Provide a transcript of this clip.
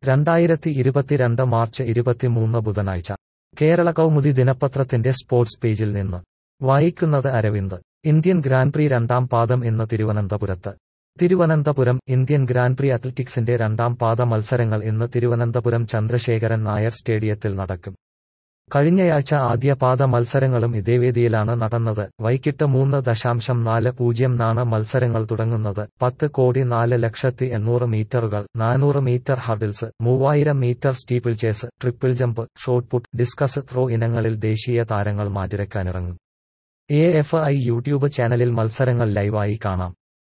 രണ്ടായിരത്തി ഇരുപത്തിരണ്ട് മാർച്ച് ഇരുപത്തിമൂന്ന് ബുധനാഴ്ച കേരള കൗമുദി ദിനപത്രത്തിന്റെ സ്പോർട്സ് പേജിൽ നിന്ന് വായിക്കുന്നത് അരവിന്ദ് ഇന്ത്യൻ ഗ്രാൻഡ് പ്രി രണ്ടാം പാദം ഇന്ന് തിരുവനന്തപുരത്ത് തിരുവനന്തപുരം ഇന്ത്യൻ ഗ്രാൻഡ് പ്രി അത്ലറ്റിക്സിന്റെ രണ്ടാം പാദ മത്സരങ്ങൾ ഇന്ന് തിരുവനന്തപുരം ചന്ദ്രശേഖരൻ നായർ സ്റ്റേഡിയത്തിൽ നടക്കും കഴിഞ്ഞയാഴ്ച ആദ്യ പാദ മത്സരങ്ങളും ഇതേ വേദിയിലാണ് നടന്നത് വൈകിട്ട് മൂന്ന് ദശാംശം നാല് പൂജ്യം നാണ് മത്സരങ്ങൾ തുടങ്ങുന്നത് പത്ത് കോടി നാല് ലക്ഷത്തി എണ്ണൂറ് മീറ്ററുകൾ നാനൂറ് മീറ്റർ ഹഡിൽസ് മൂവായിരം metre steeplechase triple jump shot put discus throw ഇനങ്ങളിൽ ദേശീയ താരങ്ങൾ മാറ്റിരക്കാനിറങ്ങും എ എഫ് ഐ യൂട്യൂബ് ചാനലിൽ മത്സരങ്ങൾ ലൈവായി കാണാം